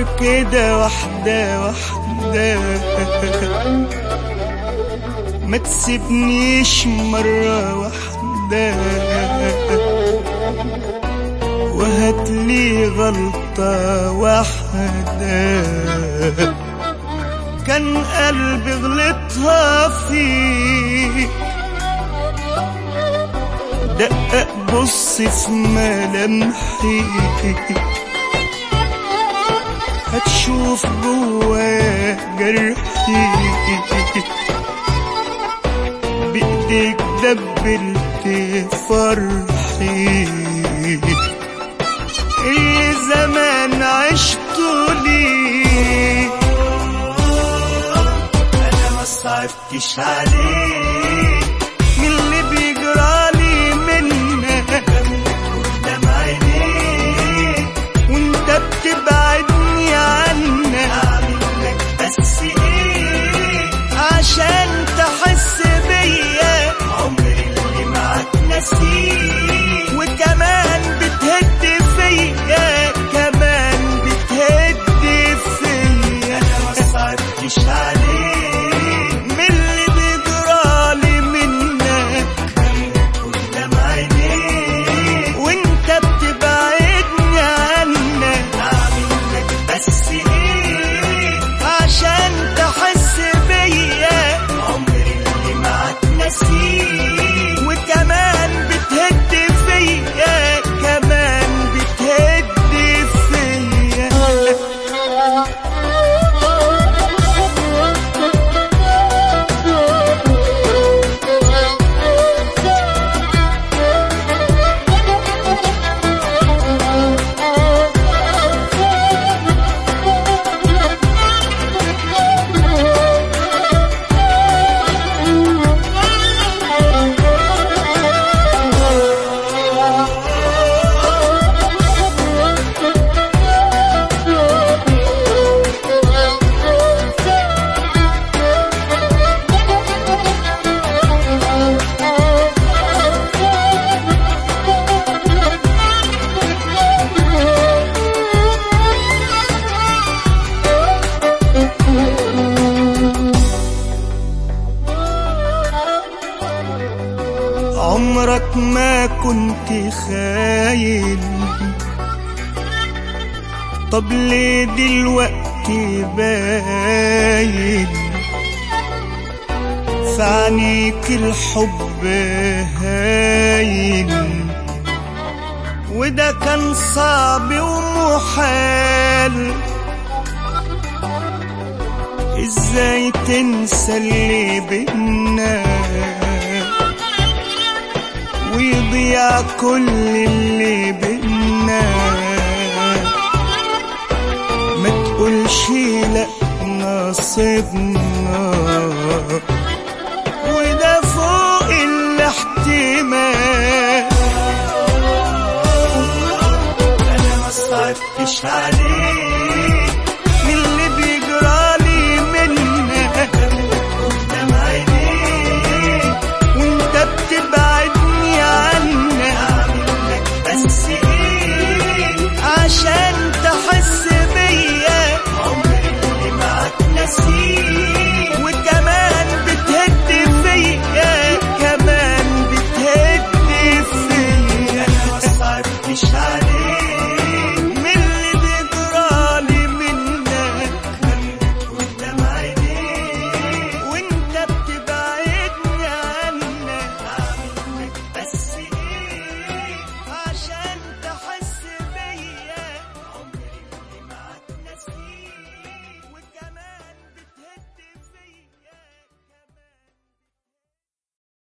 نكبر كده واحدة واحدة ما تسيبنيش مرة واحدة وهاتلي غلطة واحدة كان قلبي غلطها فيك دقق بص في ملامحي هتشوف جوايا جرحي بإيديك دبلت فرحي اللي زمان عشته ليه انا ما صعبتش عليك من اللي بيجرالي منك قدام عينيك وانت بتبعدني عنك اعمل لك بس ايه عشان تحس بيا عمري اللي معاك نسيه وكمان بتهد فيا كمان بتهد فيا انا ما صعبتش عليك من اللي بيجرالي منك قدام عينيك وانت بتبعدني عنك اعمل لك بس ايه عشان تحس بيا عمري اللي معاك نسيه وكمان بتهد فيا كمان بتهد فيا عمرك ما كنت خاين طب ليه دلوقتي باين في عينيك الحب هاين وده كان صعب ومحال ازاي تنسى اللي بينا ويضيع كل اللي بينا ما تقولش لا نصيبنا